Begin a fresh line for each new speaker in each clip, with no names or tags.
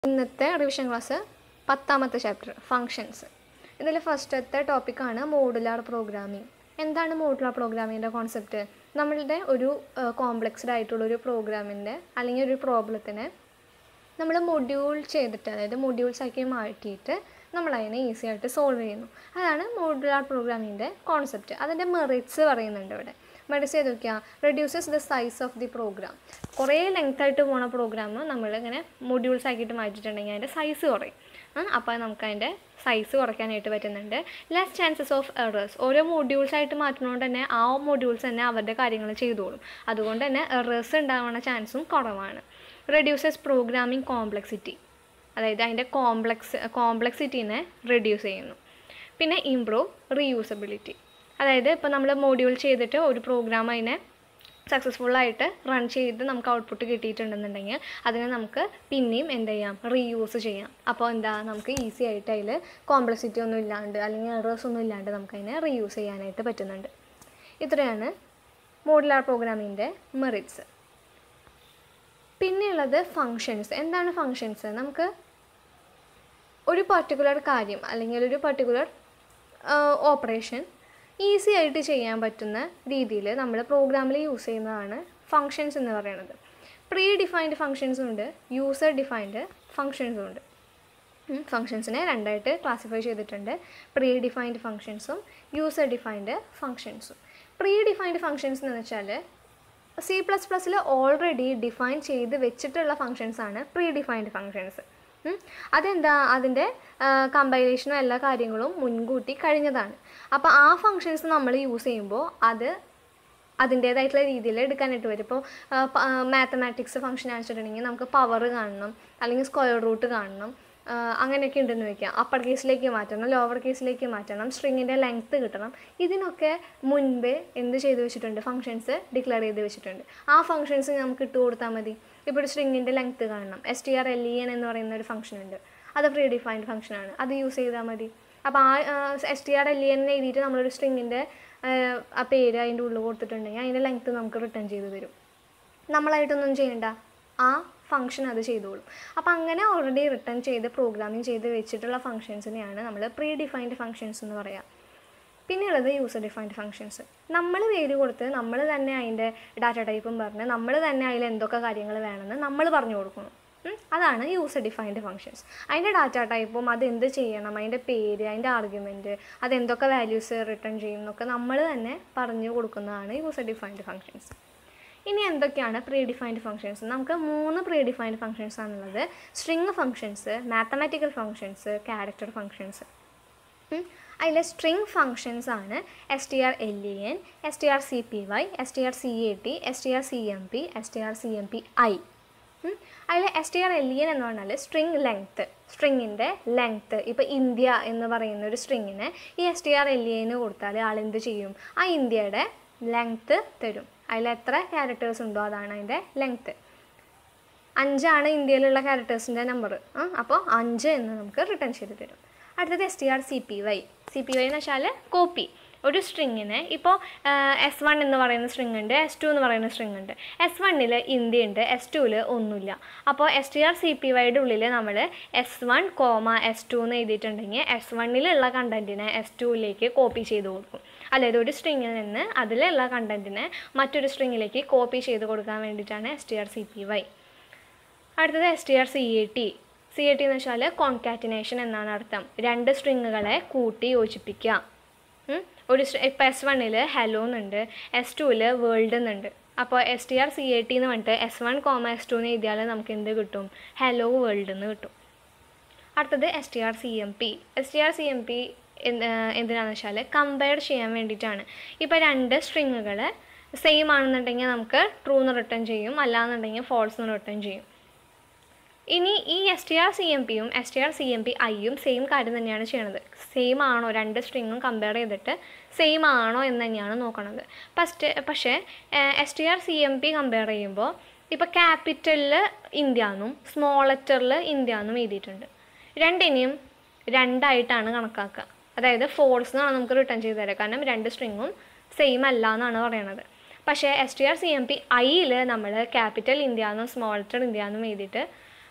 ഇന്നത്തെ revision class പത്താമത്തെ chapter functions ഇതിൽ ഫസ്റ്റത്തെ ടോപ്പിക്കാണ് മോഡുലാർ പ്രോഗ്രാമിംഗ് എന്താണ് മോഡുലാർ പ്രോഗ്രാമിങ്ങിൻ്റെ കോൺസെപ്റ്റ് നമ്മളുടെ ഒരു കോംപ്ലക്സ്ഡ് ആയിട്ടുള്ള ഒരു പ്രോഗ്രാമിൻ്റെ അല്ലെങ്കിൽ ഒരു പ്രോബ്ലത്തിനെ നമ്മൾ മൊഡ്യൂൾ ചെയ്തിട്ട് അതായത് മൊഡ്യൂൾസ് ആക്കി മാറ്റിയിട്ട് നമ്മൾ അതിനെ ഈസി ആയിട്ട് സോൾവ് ചെയ്യുന്നു അതാണ് മോഡുലാർ പ്രോഗ്രാമിങ്ങിൻ്റെ കോൺസെപ്റ്റ് അതിൻ്റെ മെറിറ്റ്സ് പറയുന്നുണ്ട് ഇവിടെ മെറിറ്റ്സ് ഏതൊക്കെയാണ് reduces the size of the program കുറേ ലെങ്ത് ആയിട്ട് പോണ പ്രോഗ്രാം നമ്മൾ ഇങ്ങനെ മൊഡ്യൂൾസ് ആക്കിയിട്ട് മാറ്റിയിട്ടുണ്ടെങ്കിൽ അതിൻ്റെ സൈസ് കുറയും അപ്പോൾ നമുക്ക് അതിൻ്റെ സൈസ് കുറയ്ക്കാനായിട്ട് പറ്റുന്നുണ്ട് ലെസ് ചാൻസസ് ഓഫ് എറേഴ്സ് ഓരോ മൊഡ്യൂൾസ് ആയിട്ട് മാറ്റുന്നതുകൊണ്ട് തന്നെ ആ മൊഡ്യൂൾസ് തന്നെ അവരുടെ കാര്യങ്ങൾ ചെയ്തോളും അതുകൊണ്ട് തന്നെ എറേഴ്സ് ഉണ്ടാവുന്ന ചാൻസും കുറവാണ് റെഡ്യൂസസ് പ്രോഗ്രാമിംഗ് കോംപ്ലക്സിറ്റി അതായത് അതിൻ്റെ കോംപ്ലക്സ് കോംപ്ലക്സിറ്റീനെ റെഡ്യൂസ് ചെയ്യുന്നു പിന്നെ ഇംപ്രൂവ് റീയൂസബിലിറ്റി അതായത് ഇപ്പോൾ നമ്മൾ മോഡ്യൂൾ ചെയ്തിട്ട് ഒരു പ്രോഗ്രാം അതിനെ സക്സസ്ഫുള്ളായിട്ട് റൺ ചെയ്ത് നമുക്ക് ഔട്ട്പുട്ട് കിട്ടിയിട്ടുണ്ടെന്നുണ്ടെങ്കിൽ അതിനെ നമുക്ക് പിന്നെയും എന്ത് ചെയ്യാം റീയൂസ് ചെയ്യാം അപ്പോൾ എന്താ നമുക്ക് ഈസി ആയിട്ട് അതിൽ കോംപ്ലക്സിറ്റി ഒന്നും ഇല്ലാണ്ട് അല്ലെങ്കിൽ എറേഴ്സ് ഒന്നും ഇല്ലാണ്ട് നമുക്ക് അതിനെ റീയൂസ് ചെയ്യാനായിട്ട് പറ്റുന്നുണ്ട് ഇത്രയാണ് മോഡുലാർ പ്രോഗ്രാമിൻ്റെ മെറിറ്റ്സ് പിന്നെയുള്ളത് ഫങ്ഷൻസ് എന്താണ് ഫങ്ഷൻസ് നമുക്ക് ഒരു പർട്ടിക്കുലർ കാര്യം അല്ലെങ്കിൽ ഒരു പർട്ടിക്കുലർ ഓപ്പറേഷൻ ഈസി ആയിട്ട് ചെയ്യാൻ പറ്റുന്ന രീതിയിൽ നമ്മൾ പ്രോഗ്രാമിൽ യൂസ് ചെയ്യുന്നതാണ് ഫങ്ഷൻസ് എന്ന് പറയുന്നത് പ്രീ ഡിഫൈൻഡ് ഫങ്ഷൻസും ഉണ്ട് യൂസർ ഡിഫൈൻഡ് ഫങ്ഷൻസും ഉണ്ട് ഫങ്ഷൻസിനെ രണ്ടായിട്ട് ക്ലാസിഫൈ ചെയ്തിട്ടുണ്ട് പ്രീ ഡിഫൈൻഡ് ഫങ്ഷൻസും യൂസർ ഡിഫൈൻഡ് ഫങ്ഷൻസും പ്രീ ഡിഫൈൻഡ് ഫങ്ഷൻസ് എന്ന് വെച്ചാൽ സി പ്ലസ് പ്ലസ്സിൽ ഓൾറെഡി ഡിഫൈൻ ചെയ്ത് വെച്ചിട്ടുള്ള ഫങ്ഷൻസ് ആണ് പ്രീ ഡിഫൈൻഡ് ഫങ്ഷൻസ് അതെന്താ അതിൻ്റെ കമ്പൈലേഷനും എല്ലാ കാര്യങ്ങളും മുൻകൂട്ടി കഴിഞ്ഞതാണ് അപ്പോൾ ആ ഫങ്ഷൻസ് നമ്മൾ യൂസ് ചെയ്യുമ്പോൾ അത് അതിൻ്റേതായിട്ടുള്ള രീതിയിൽ എടുക്കാനായിട്ട് വരും ഇപ്പോൾ മാത്തമാറ്റിക്സ് ഫംഗ്ഷൻ അയച്ചിട്ടുണ്ടെങ്കിൽ നമുക്ക് പവർ കാണണം അല്ലെങ്കിൽ സ്ക്വയർ റൂട്ട് കാണണം അങ്ങനെയൊക്കെ ഉണ്ടെന്ന് വയ്ക്കാം അപ്പർ കേസിലേക്ക് മാറ്റണം ലോവർ കേസിലേക്ക് മാറ്റണം സ്ട്രിങ്ങിൻ്റെ ലെങ്ത്ത് കിട്ടണം ഇതിനൊക്കെ മുൻപേ എന്ത് ചെയ്ത് വെച്ചിട്ടുണ്ട് ഫങ്ഷൻസ് ഡിക്ലെയർ ചെയ്ത് വെച്ചിട്ടുണ്ട് ആ ഫങ്ഷൻസ് നമുക്ക് ഇട്ട് കൊടുത്താൽ മതി ഇപ്പോൾ ഒരു സ്ട്രിങ്ങിൻ്റെ ലെങ്ത്ത് കാണണം S T R L E N എന്ന് പറയുന്ന ഒരു ഫംഗ്ഷൻ ഉണ്ട് അത് പ്രീ ഡിഫൈൻഡ് ഫംഗ്ഷനാണ് അത് യൂസ് ചെയ്താൽ മതി അപ്പോൾ ആ S T R L E N എഴുതിയിട്ട് നമ്മളൊരു സ്ട്രിങ്ങിൻ്റെ ആ പേര് അതിൻ്റെ ഉള്ളിൽ കൊടുത്തിട്ടുണ്ടെങ്കിൽ അതിൻ്റെ ലെങ്ത്ത് നമുക്ക് റിട്ടേൺ ചെയ്ത് തരും നമ്മളായിട്ടൊന്നും ചെയ്യണ്ട ആ ഫംഗ്ഷൻ അത് ചെയ്തോളും അപ്പോൾ അങ്ങനെ ഓൾറെഡി റിട്ടേൺ ചെയ്ത് പ്രോഗ്രാമിംഗ് ചെയ്ത് വെച്ചിട്ടുള്ള ഫംഗ്ഷൻസിനെയാണ് നമ്മൾ പ്രീ ഡിഫൈൻഡ് ഫംഗ്ഷൻസ് എന്ന് പറയുക പിന്നെയുള്ളത് യൂസർ ഡിഫൈൻഡ് ഫംഗ്ഷൻസ് നമ്മൾ പേര് കൊടുത്ത് നമ്മൾ തന്നെ അതിൻ്റെ ഡാറ്റ ടൈപ്പും പറഞ്ഞ് നമ്മൾ തന്നെ അതിൽ എന്തൊക്കെ കാര്യങ്ങൾ വേണമെന്ന് നമ്മൾ പറഞ്ഞു കൊടുക്കണം അതാണ് യൂസർ ഡിഫൈൻഡ് ഫങ്ഷൻസ് അതിൻ്റെ ഡാറ്റ ടൈപ്പും അത് എന്ത് ചെയ്യണം അതിൻ്റെ പേര് അതിൻ്റെ ആർഗ്യുമെൻറ്റ് അത് എന്തൊക്കെ വാല്യൂസ് റിട്ടേൺ ചെയ്യും എന്നൊക്കെ നമ്മൾ തന്നെ പറഞ്ഞു കൊടുക്കുന്നതാണ് യൂസർ ഡിഫൈൻഡ് ഫങ്ഷൻസ് ഇനി എന്തൊക്കെയാണ് പ്രീ ഡിഫൈൻഡ് ഫങ്ഷൻസ് നമുക്ക് മൂന്ന് പ്രീ ഡിഫൈൻഡ് ഫങ്ഷൻസ് ആണുള്ളത് string functions mathematical functions character functions അതിൽ സ്ട്രിങ് ഫങ്ഷൻസ് ആണ് S T R L E N S T R C P Y S T R C A T S T R C M P S T R C M P I അതിൽ S T R L E N എന്ന് പറഞ്ഞാൽ string length സ്ട്രിങ്ങിൻ്റെ length ഇപ്പോൾ India എന്ന് പറയുന്ന ഒരു സ്ട്രിങ്ങിന് ഈ S T R L E എന്ന് കൊടുത്താൽ ആൾ എന്ത് ചെയ്യും ആ ഇന്ത്യയുടെ ലെങ്ത്ത് തരും അതിൽ എത്ര ക്യാരക്ടേഴ്സ് ഉണ്ടോ അതാണ് അതിൻ്റെ ലെങ്ത്ത് അഞ്ചാണ് ഇന്ത്യയിലുള്ള ക്യാരക്ടേഴ്സിൻ്റെ നമ്പർ അപ്പോൾ അഞ്ച് എന്ന് നമുക്ക് റിട്ടേൺ ചെയ്ത് തരും അടുത്തത് S T R C P Y C P Y എന്ന് വെച്ചാൽ കോപ്പി ഒരു സ്ട്രിങ്ങിന് ഇപ്പോൾ എസ് വൺ എന്ന് പറയുന്ന സ്ട്രിങ് ഉണ്ട് എസ് ടു എന്ന് പറയുന്ന സ്ട്രിങ് ഉണ്ട് എസ് വണ്ണിൽ ഇന്ത്യ ഉണ്ട് എസ് ടുവിൽ ഒന്നുമില്ല അപ്പോൾ S T R C P വൈയുടെ ഉള്ളിൽ നമ്മൾ S one comma S two എന്ന് എഴുതിയിട്ടുണ്ടെങ്കിൽ എസ് വണ്ണിലുള്ള കണ്ടൻറ്റിനെ എസ് ടുവിലേക്ക് കോപ്പി ചെയ്ത് കൊടുക്കും അതായത് ഒരു സ്ട്രിങ്ങിൽ നിന്ന് അതിലുള്ള കണ്ടൻറ്റിനെ മറ്റൊരു സ്ട്രിങ്ങിലേക്ക് കോപ്പി ചെയ്ത് കൊടുക്കാൻ വേണ്ടിയിട്ടാണ് S T R C P Y അടുത്തത് S T R C A T C A T എന്ന് വെച്ചാൽ കോൺകാറ്റിനേഷൻ എന്നാണ് അർത്ഥം രണ്ട് സ്ട്രിങ്ങുകളെ കൂട്ടി യോജിപ്പിക്കുക ഒരു ഇപ്പോൾ എസ് വണ്ണിൽ ഹലോ എന്നുണ്ട് എസ് ടുവിൽ വേൾഡ് എന്നുണ്ട് അപ്പോൾ S T R C A T എന്ന് പറഞ്ഞിട്ട് S one comma S two എന്ന് എഴുതിയാൽ നമുക്ക് എന്ത് കിട്ടും ഹലോ വേൾഡ് എന്ന് കിട്ടും അടുത്തത് S T R C M P S T R C M P എന്തിനാണെന്ന് വെച്ചാൽ കമ്പയർ ചെയ്യാൻ വേണ്ടിയിട്ടാണ് ഇപ്പോൾ രണ്ട് സ്ട്രിങ്ങുകൾ സെയിം ആണെന്നുണ്ടെങ്കിൽ നമുക്ക് ട്രൂ എന്ന് റിട്ടേൺ ചെയ്യും അല്ലാന്നുണ്ടെങ്കിൽ ഫോൾസ് എന്ന് റിട്ടേൺ ചെയ്യും ഇനി ഈ S T R C M പിയും S T R C M P ഐയും സെയിം കാര്യം തന്നെയാണ് ചെയ്യണത് സെയിം ആണോ രണ്ട് സ്ട്രിങ്ങും കമ്പയർ ചെയ്തിട്ട് സെയിം ആണോ എന്ന് തന്നെയാണ് നോക്കണത് ഫസ്റ്റ് പക്ഷേ S T R C M P compare ചെയ്യുമ്പോൾ ഇപ്പോൾ ക്യാപിറ്റലിൽ ഇന്ത്യ എന്നും സ്മോൾ ലെറ്ററിൽ ഇന്ത്യ എന്നും എഴുതിയിട്ടുണ്ട് രണ്ടിനെയും രണ്ടായിട്ടാണ് കണക്കാക്കുക അതായത് ഫോൾസ് എന്നാണ് നമുക്ക് റിട്ടേൺ ചെയ്ത് തരാം കാരണം രണ്ട് സ്ട്രിങ്ങും സെയിം അല്ല എന്നാണ് പറയണത് പക്ഷേ S T R C M P ഐയിൽ നമ്മൾ ക്യാപിറ്റൽ ഇന്ത്യ എന്നും സ്മോൾ ലെറ്റർ ഇന്ത്യ എന്നും എഴുതിയിട്ട്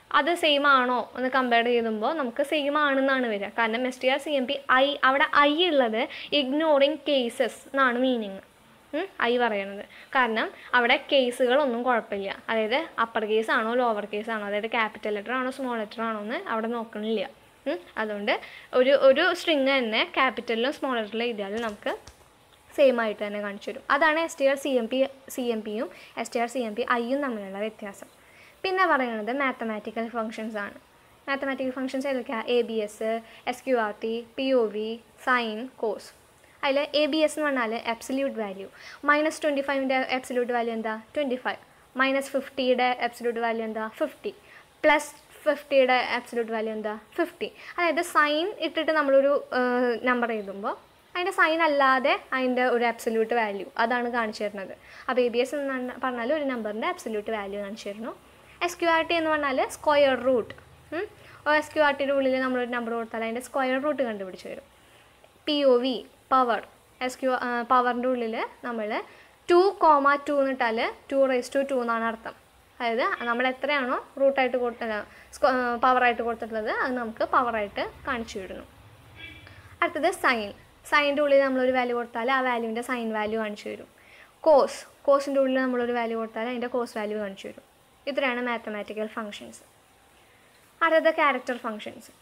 അത് സെയിം ആണോ എന്ന് കമ്പയർ ചെയ്യുമ്പോൾ നമുക്ക് സെയിം ആണെന്നാണ് വരിക കാരണം S T R C M P I അവിടെ ഐ ഉള്ളത് ഇഗ്നോറിങ് കേസസ് എന്നാണ് മീനിങ് ഐ പറയണത് കാരണം അവിടെ കേസുകളൊന്നും കുഴപ്പമില്ല അതായത് അപ്പർ കേസ് ആണോ ലോവർ കേസ് ആണോ അതായത് ക്യാപിറ്റൽ ലെറ്റർ ആണോ സ്മോൾ ലെറ്റർ ആണോ എന്ന് അവിടെ നോക്കണില്ല ഉം. അതുകൊണ്ട് ഒരു ഒരു സ്ട്രിങ് തന്നെ ക്യാപിറ്റലിലും സ്മോൾ ലെറ്ററിലും എഴുതിയാലും നമുക്ക് സെയിം ആയിട്ട് തന്നെ കാണിച്ചു തരും അതാണ് S T R C M P C M പിയും S T R C M P ഐയും തമ്മിലുള്ള വ്യത്യാസം പിന്നെ പറയുന്നത് മാത്തമാറ്റിക്കൽ ഫങ്ഷൻസ് ആണ് മാത്തമാറ്റിക്കൽ ഫങ്ഷൻസ് ഏതൊക്കെയാണ് A B S S Q R T P O വി സൈൻ കോസ് അതിൽ എ ബി എസ് എന്ന് പറഞ്ഞാൽ എബ്സല്യൂട്ട് വാല്യൂ മൈനസ് ട്വൻറ്റി ഫൈവിൻ്റെ എബ്സല്യൂട്ട് വാല്യൂ എന്താ ട്വൻറ്റി ഫൈവ് മൈനസ് ഫിഫ്റ്റിയുടെ എബ്സല്യൂട്ട് വാല്യൂ എന്താ ഫിഫ്റ്റി പ്ലസ് ഫിഫ്റ്റിയുടെ ആബ്സലൂട്ട് വാല്യൂ എന്താ ഫിഫ്റ്റി അതായത് സൈൻ ഇട്ടിട്ട് നമ്മളൊരു നമ്പർ എഴുതുമ്പോൾ അതിൻ്റെ സൈൻ അല്ലാതെ അതിൻ്റെ ഒരു ആബ്സല്യൂട്ട് വാല്യൂ അതാണ് കാണിച്ചു തരുന്നത് അപ്പോൾ എ ബി എസ് എന്ന് പറഞ്ഞാൽ ഒരു നമ്പറിൻ്റെ ആബ്സല്യൂട്ട് വാല്യൂ കാണിച്ചു തരുന്നു എസ് ക്യു ആർ ടി എന്ന് പറഞ്ഞാൽ square root S Q R ടിയുടെ ഉള്ളിൽ നമ്മളൊരു നമ്പർ കൊടുത്താൽ അതിൻ്റെ സ്ക്വയർ റൂട്ട് കണ്ടുപിടിച്ച് വരും പി ഒ വി പവർ എസ് ക്യു പവറിൻ്റെ ഉള്ളിൽ നമ്മൾ ടു കോമ ടു എന്നിട്ടാൽ ടു റേസ് ടു ടു എന്നാണ് അർത്ഥം അതായത് നമ്മൾ എത്രയാണോ റൂട്ടായിട്ട് കൊടുത്ത പവറായിട്ട് കൊടുത്തിട്ടുള്ളത് അത് നമുക്ക് പവറായിട്ട് കാണിച്ചു വിടുന്നു അടുത്തത് സൈൻ സൈൻ്റെ ഉള്ളിൽ നമ്മളൊരു വാല്യൂ കൊടുത്താൽ ആ വാല്യൂവിൻ്റെ സൈൻ വാല്യൂ കാണിച്ചു തരും കോസ് കോസിൻ്റെ ഉള്ളിൽ നമ്മളൊരു വാല്യൂ കൊടുത്താൽ അതിൻ്റെ കോസ് വാല്യൂ കാണിച്ചു തരും ഇത്രയാണ് മാത്തമാറ്റിക്കൽ ഫങ്ഷൻസ് അടുത്തത് ക്യാരക്ടർ ഫങ്ഷൻസ്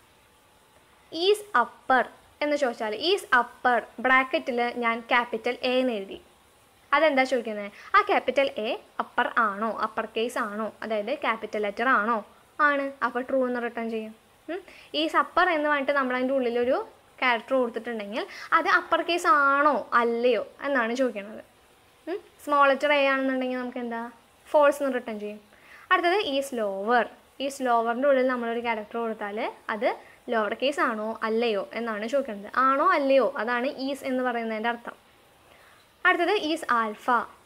ഈസ് അപ്പർ എന്ന് ചോദിച്ചാൽ ഈസ് അപ്പർ ബ്രാക്കറ്റിൽ ഞാൻ ക്യാപിറ്റൽ എ എന്ന് എഴുതി അതെന്താ ചോദിക്കുന്നത് ആ ക്യാപിറ്റൽ എ അപ്പർ ആണോ അപ്പർ കേസ് ആണോ അതായത് ക്യാപിറ്റൽ ലെറ്റർ ആണോ ആണ് അപ്പോൾ ട്രൂ എന്ന് റിട്ടേൺ ചെയ്യും ഈസ് അപ്പർ എന്ന് പറഞ്ഞിട്ട് നമ്മൾ അതിൻ്റെ ഉള്ളിലൊരു ക്യാരക്ടർ കൊടുത്തിട്ടുണ്ടെങ്കിൽ അത് അപ്പർ കേസ് ആണോ അല്ലയോ എന്നാണ് ചോദിക്കുന്നത് സ്മോൾ ലെറ്റർ എ ആണെന്നുണ്ടെങ്കിൽ നമുക്ക് എന്താ ഫോൾസ് എന്ന് റിട്ടേൺ ചെയ്യും അടുത്തത് ഈസ് ലോവർ ഈസ് ലോവറിൻ്റെ ഉള്ളിൽ നമ്മളൊരു ക്യാരക്ടർ കൊടുത്താൽ അത് ലോവർ കേസ് ആണോ അല്ലയോ എന്നാണ് ചോദിക്കുന്നത് ആണോ അല്ലയോ അതാണ് ഈസ് എന്ന് പറയുന്നതിൻ്റെ അർത്ഥം അടുത്തത് ഈസ് ആൽഫ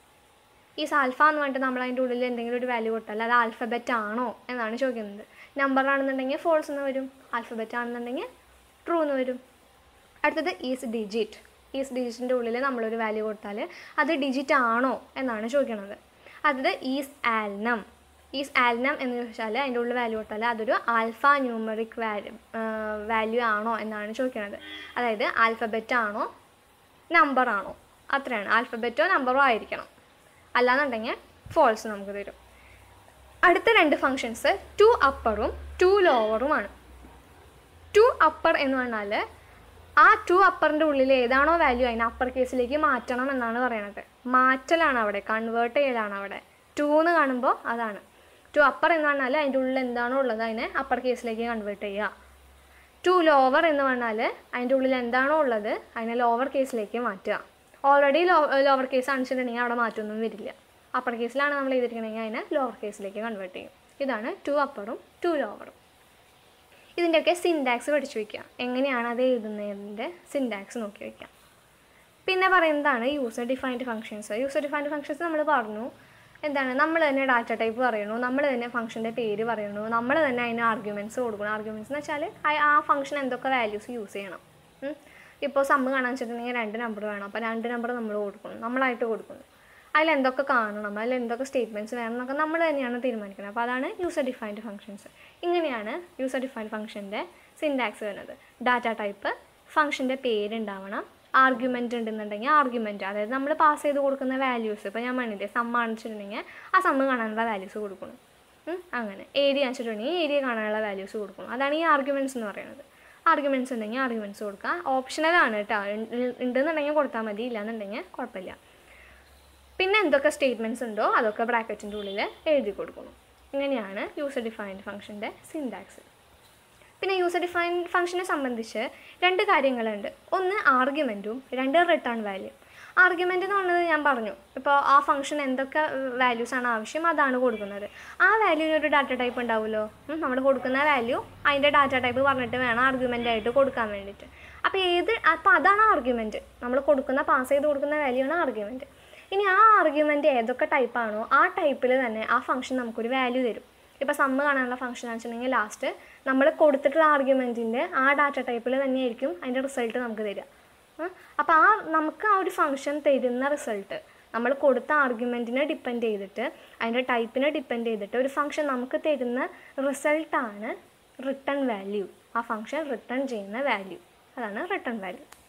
ഈസ് ആൽഫ എന്ന് പറഞ്ഞിട്ട് നമ്മൾ അതിൻ്റെ ഉള്ളിൽ എന്തെങ്കിലും ഒരു വാല്യൂ കൊടുത്താൽ അത് ആൽഫബറ്റ് ആണോ എന്നാണ് ചോദിക്കുന്നത് നമ്പർ ആണെന്നുണ്ടെങ്കിൽ ഫോൾസ് എന്ന് വരും ആൽഫബറ്റ് ആണെന്നുണ്ടെങ്കിൽ ട്രൂ എന്ന് വരും അടുത്തത് ഈസ് ഡിജിറ്റ് ഈസ് ഡിജിറ്റിൻ്റെ ഉള്ളിൽ നമ്മളൊരു വാല്യൂ കൊടുത്താൽ അത് ഡിജിറ്റ് ആണോ എന്നാണ് ചോദിക്കുന്നത് അടുത്തത് ഈസ് ആൽനം ഈസ് ആൽനം എന്ന് ചോദിച്ചാൽ അതിൻ്റെ ഉള്ളിൽ വാല്യൂ കൊടുത്താൽ അതൊരു ആൽഫ ന്യൂമറിക് വാല്യൂ വാല്യൂ ആണോ എന്നാണ് ചോദിക്കുന്നത് അതായത് ആൽഫബറ്റ് ആണോ നമ്പർ ആണോ അത്രയാണ് ആൽഫബറ്റോ നമ്പറോ ആയിരിക്കണം അല്ലാന്നുണ്ടെങ്കിൽ ഫോൾസ് നമുക്ക് തരും അടുത്ത രണ്ട് ഫങ്ഷൻസ് ടു അപ്പറും ടു ലോവറുമാണ് ടു അപ്പർ എന്ന് പറഞ്ഞാൽ ആ ടു അപ്പറിൻ്റെ ഉള്ളിൽ ഏതാണോ വാല്യൂ അതിനെ അപ്പർ കേസിലേക്ക് മാറ്റണം എന്നാണ് പറയണത് മാറ്റലാണ് അവിടെ കൺവേർട്ട് ചെയ്യലാണ് അവിടെ ടു എന്ന് കാണുമ്പോൾ അതാണ് ടു അപ്പർ എന്ന് പറഞ്ഞാൽ അതിൻ്റെ ഉള്ളിൽ എന്താണോ ഉള്ളത് അതിനെ അപ്പർ കേസിലേക്ക് കൺവേർട്ട് ചെയ്യുക ടു ലോവർ എന്ന് പറഞ്ഞാൽ അതിൻ്റെ ഉള്ളിൽ എന്താണോ ഉള്ളത് അതിനെ ലോവർ കേസിലേക്ക് മാറ്റുക ഓൾറെഡി ലോ ലോവർ കേസ് കാണിച്ചിട്ടുണ്ടെങ്കിൽ അവിടെ മാറ്റമൊന്നും വരില്ല അപ്പർ കേസിലാണ് നമ്മൾ ചെയ്തിരിക്കണമെങ്കിൽ അതിനെ ലോവർ കേസിലേക്ക് കൺവേർട്ട് ചെയ്യും ഇതാണ് ടു അപ്പറും ടു ലോവറും ഇതിൻ്റെയൊക്കെ സിൻഡാക്സ് പഠിച്ചു വയ്ക്കുക എങ്ങനെയാണ് അത് എഴുതുന്നതിൻ്റെ സിൻഡാക്സ് നോക്കി വയ്ക്കുക പിന്നെ പറയുന്നതാണ് user defined functions user defined functions നമ്മൾ പറഞ്ഞു എന്താണ് നമ്മൾ തന്നെ ഡാറ്റ ടൈപ്പ് പറയണു നമ്മൾ തന്നെ ഫംഗ്ഷൻ്റെ പേര് പറയണു നമ്മൾ തന്നെ അതിന് ആർഗ്യുമെൻറ്റ്സ് കൊടുക്കണം ആർഗ്യുമെൻറ്റ്സ് എന്ന് വെച്ചാൽ ആ ഫംഗ്ഷൻ എന്തൊക്കെ വാല്യൂസ് യൂസ് ചെയ്യണം ഇപ്പോൾ സമ്മ് കാണാൻ വെച്ചിട്ടുണ്ടെങ്കിൽ രണ്ട് നമ്പർ വേണം അപ്പോൾ രണ്ട് നമ്പർ നമ്മൾ കൊടുക്കണം നമ്മളായിട്ട് കൊടുക്കുന്നു അതിൽ എന്തൊക്കെ കാണണം അതിൽ എന്തൊക്കെ സ്റ്റേറ്റ്മെൻറ്റ്സ് വേണം എന്നൊക്കെ നമ്മൾ തന്നെയാണ് തീരുമാനിക്കുന്നത് അപ്പോൾ അതാണ് യൂസർ ഡിഫൈൻഡ് ഫങ്ഷൻസ് ഇങ്ങനെയാണ് യൂസർ ഡിഫൈൻഡ് ഫംഗ്ഷൻ്റെ സിൻഡാക്സ് വരുന്നത് ഡാറ്റ ടൈപ്പ് ഫംഗ്ഷൻ്റെ പേരുണ്ടാവണം ആർഗ്യുമെൻ്റ് ഉണ്ടെന്നുണ്ടെങ്കിൽ ആർഗ്യുമെൻറ്റ് അതായത് നമ്മൾ പാസ് ചെയ്ത് കൊടുക്കുന്ന വാല്യൂസ് ഇപ്പോൾ ഞാൻ പറഞ്ഞില്ലേ സമ്മ കാണിച്ചിട്ടുണ്ടെങ്കിൽ ആ സമ്മ് കാണാനുള്ള വാല്യൂസ് കൊടുക്കണം അങ്ങനെ ഏരിയ കാണിച്ചിട്ടുണ്ടെങ്കിൽ ഏരിയ കാണാനുള്ള വാല്യൂസ് കൊടുക്കണം അതാണ് ഈ ആർഗ്യുമെൻറ്റ്സ് എന്ന് പറയുന്നത് ആർഗ്യുമെൻറ്റ്സ് ഉണ്ടെങ്കിൽ ആർഗ്യുമെൻറ്റ്സ് കൊടുക്കുക ഓപ്ഷണലാണ് കേട്ടോ ഉണ്ടെന്നുണ്ടെങ്കിൽ കൊടുത്താൽ മതി ഇല്ലാന്നുണ്ടെങ്കിൽ കുഴപ്പമില്ല പിന്നെ എന്തൊക്കെ സ്റ്റേറ്റ്മെൻറ്റ്സ് ഉണ്ടോ അതൊക്കെ ബ്രാക്കറ്റിൻ്റെ ഉള്ളിൽ എഴുതി കൊടുക്കണം ഇങ്ങനെയാണ് യൂസർ ഡിഫൈൻഡ് ഫംഗ്ഷൻ്റെ സിൻഡാക്സ് പിന്നെ യൂസർ ഡിഫൈൻഡ് ഫംഗ്ഷനെ സംബന്ധിച്ച് രണ്ട് കാര്യങ്ങളുണ്ട് ഒന്ന് ആർഗ്യുമെൻറ്റും രണ്ട് റിട്ടേൺ വാല്യൂ ആർഗ്യുമെൻ്റ് എന്ന് പറഞ്ഞത് ഞാൻ പറഞ്ഞു ഇപ്പോൾ ആ ഫംഗ്ഷൻ എന്തൊക്കെ വാല്യൂസ് ആണ് ആവശ്യം അതാണ് കൊടുക്കുന്നത് ആ വാല്യൂവിന് ഒരു ഡാറ്റ ടൈപ്പ് ഉണ്ടാവുമല്ലോ നമ്മൾ കൊടുക്കുന്ന വാല്യൂ അതിൻ്റെ ഡാറ്റ ടൈപ്പ് പറഞ്ഞിട്ട് വേണം ആർഗ്യുമെൻ്റ് ആയിട്ട് കൊടുക്കാൻ വേണ്ടിയിട്ട് അപ്പോൾ ഏത് അപ്പോൾ അതാണ് ആർഗ്യുമെൻറ്റ് നമ്മൾ കൊടുക്കുന്ന പാസ് ചെയ്ത് കൊടുക്കുന്ന വാല്യൂ ആണ് ആർഗ്യുമെൻറ്റ് ഇനി ആ ആർഗ്യുമെൻറ്റ് ഏതൊക്കെ ടൈപ്പാണോ ആ ടൈപ്പിൽ തന്നെ ആ ഫംഗ്ഷൻ നമുക്കൊരു വാല്യൂ തരും ഇപ്പോൾ സമ്മ് കാണാനുള്ള ഫംഗ്ഷൻ എന്ന് വെച്ചിട്ടുണ്ടെങ്കിൽ ലാസ്റ്റ് നമ്മൾ കൊടുത്തിട്ടുള്ള ആർഗ്യുമെൻറ്റിൻ്റെ ആ ഡാറ്റ ടൈപ്പിൽ തന്നെയായിരിക്കും അതിൻ്റെ റിസൾട്ട് നമുക്ക് തരിക അപ്പോൾ ആ നമുക്ക് ആ ഒരു ഫംഗ്ഷൻ തരുന്ന റിസൾട്ട് നമ്മൾ കൊടുത്ത ആർഗ്യുമെൻറ്റിനെ ഡിപ്പെൻഡ് ചെയ്തിട്ട് അതിൻ്റെ ടൈപ്പിനെ ഡിപ്പെൻഡ് ചെയ്തിട്ട് ഒരു ഫംഗ്ഷൻ നമുക്ക് തരുന്ന റിസൾട്ടാണ് റിട്ടേൺ വാല്യൂ ആ ഫംഗ്ഷൻ റിട്ടേൺ ചെയ്യുന്ന വാല്യൂ അതാണ് റിട്ടേൺ വാല്യൂ